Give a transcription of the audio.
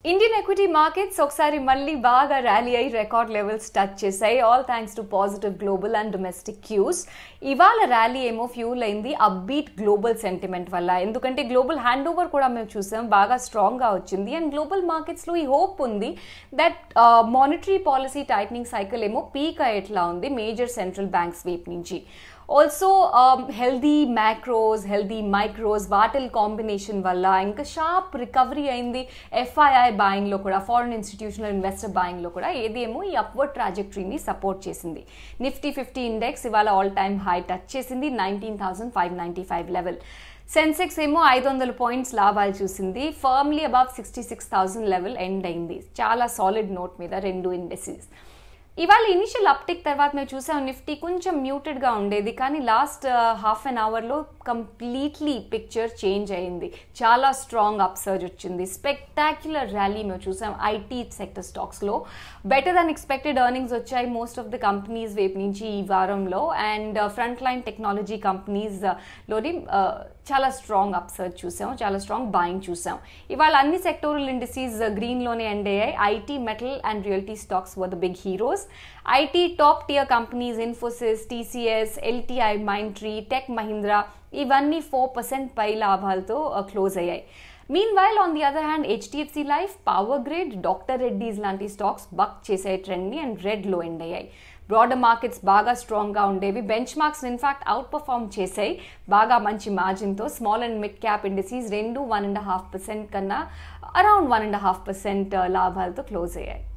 Indian equity markets ఒకసారి మళ్ళీ బాగా ర్యాలీ అయ్యి రికార్డ్ లెవెల్స్ టచ్ చేశాయి all thanks to positive global and domestic cues ఇవాళ ర్యాలీ ఏమో ఫ్యూల్ అయింది అబ్బీట్ గ్లోబల్ సెంటిమెంట్ వల్ల ఎందుకంటే గ్లోబల్ హ్యాండ్ ఓవర్ కూడా మేము చూసాం బాగా స్ట్రాంగ్గా వచ్చింది అండ్ గ్లోబల్ మార్కెట్స్లో ఈ హోప్ ఉంది that monetary policy tightening cycle ఏమో పీక్ అయ్యేట్లా ఉంది మేజర్ సెంట్రల్ బ్యాంక్స్ వైపు నుంచి also healthy macros healthy micros వాటిల్ కాంబినేషన్ వల్ల ఇంకా షార్ప్ రికవరీ అయింది ఎఫ్ఐఐ బాయింగ్లో కూడా ఫారిన్ ఇన్స్టిట్యూషనల్ ఇన్వెస్టర్ బాయింగ్లో కూడా ఏదేమో ఈ అప్వర్డ్ ట్రాజెక్టరీని సపోర్ట్ చేసింది నిఫ్టీ ఫిఫ్టీ ఇండెక్స్ ఇవాళ ఆల్ టైమ్ హై టచ్ చేసింది nineteen thousand five ninety five level Sensex ఏమో ఐదు వందల పాయింట్స్ లాభాలు చూసింది firmly above sixty six thousand level end అయింది చాలా సాలిడ్ నోట్ మీద రెండు ఇండెసీస్ ఇవాళ ఇనిషియల్ అప్టిక్ తర్వాత మేము చూసాం నిఫ్టీ కొంచెం మ్యూటెడ్గా ఉండేది కానీ లాస్ట్ హాఫ్ అన్ అవర్లో కంప్లీట్లీ పిక్చర్ చేంజ్ అయింది చాలా స్ట్రాంగ్ అప్సర్జ్ వచ్చింది స్పెక్టాక్యులర్ ర్యాలీ మేము చూసాం ఐటీ సెక్టర్ స్టాక్స్లో బెటర్ దాన్ ఎక్స్పెక్టెడ్ ఎర్నింగ్స్ వచ్చాయి మోస్ట్ ఆఫ్ ద కంపెనీస్ వైపు నుంచి ఈ వారంలో అండ్ ఫ్రంట్ లైన్ టెక్నాలజీ కంపెనీస్లోని చాలా స్ట్రాంగ్ అప్సర్జ్ చూసాం చాలా స్ట్రాంగ్ బాయింగ్ చూసాం ఇవాళ అన్ని సెక్టోరల్ ఇండస్ట్రీస్ గ్రీన్లోనే ఎండ్ అయ్యాయి IT metal and realty stocks were the big heroes IT top tier companies Infosys TCS LTI Mindtree Tech Mahindra ఇవన్నీ ఫోర్ పర్సెంట్ పై లాభాలతో క్లోజ్ అయ్యాయి meanwhile on the other hand HDFC Life Power Grid Doctor Reddy's లాంటి stocks buck చేసే ట్రెండ్ని and రెడ్లో end అయ్యాయి broader markets బాగా స్ట్రాంగ్గా ఉండేవి benchmarks in fact outperform చేసాయి బాగా మంచి మార్జిన్తో small and mid cap industries రెండు వన్ అండ్ హాఫ్ పర్సెంట్ కన్నా around one and half percent లాభాలతో క్లోజ్ అయ్యాయి